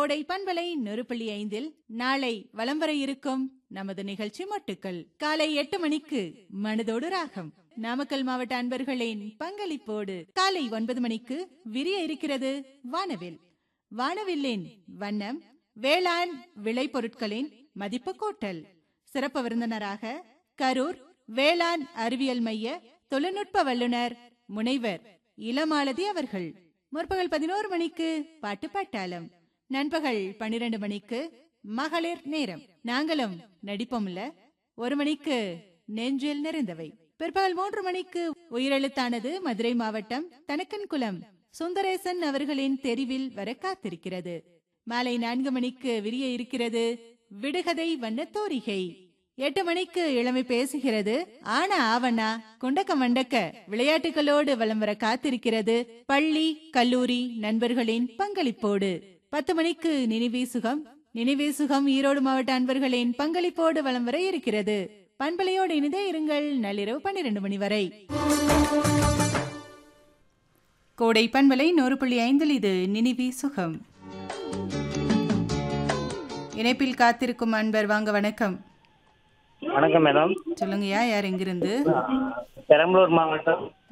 கோடை பண்பலை நெருப்புள்ளி ஐந்தில் நாளை வலம் வர இருக்கும் நமது நிகழ்ச்சி மொட்டுக்கள் காலை எட்டு மணிக்கு மனதோடு ராகம் நாமக்கல் மாவட்ட அன்பர்களின் பங்களிப்போடு காலை ஒன்பது மணிக்கு விரிய இருக்கிறது வானவில் வானவில்லின் வண்ணம் வேளாண் விளைபொருட்களின் மதிப்பு கூட்டல் சிறப்பு விருந்தினராக கரூர் வேளாண் அறிவியல் மைய தொழில்நுட்ப வல்லுநர் முனைவர் இளமாலதி அவர்கள் முற்பகல் பதினோரு மணிக்கு பாட்டு பாட்டாளம் நண்பகல் பன்னிரண்டு மணிக்கு மகளிர் நேரம் நாங்களும் நடிப்போம்ல ஒரு மணிக்கு நெஞ்சில் நிறைந்தவை பிற்பகல் மூன்று மணிக்கு உயிரெழுத்தானது மதுரை மாவட்டம் தனக்கன்குளம் சுந்தரேசன் அவர்களின் தெரிவில் வர காத்திருக்கிறது மாலை நான்கு மணிக்கு விரிய இருக்கிறது விடுகதை வண்ண தோரிகை எட்டு மணிக்கு இளமை பேசுகிறது ஆனா ஆவண்ணா குண்டக்க மண்டக்க விளையாட்டுகளோடு வலம் வர காத்திருக்கிறது பள்ளி கல்லூரி நண்பர்களின் பங்களிப்போடு பத்து மணிக்கு நினைவே சுகம் நினைவே சுகம் ஈரோடு மாவட்ட அன்பர்களின் பங்களிப்போடு வலம் வர இருக்கிறது பண்பலையோடு இனிதே இருங்கள் நள்ளிரவு பன்னிரண்டு மணி வரை கோடை பண்பலை நூறு புள்ளி ஐந்தில் இது நினைவே சுகம் இணைப்பில் காத்திருக்கும் அன்பர் வாங்க வணக்கம் வணக்கம் மேடம் சொல்லுங்கய்யா யார் எங்கிருந்து பெரம்பலூர் மாவட்டம்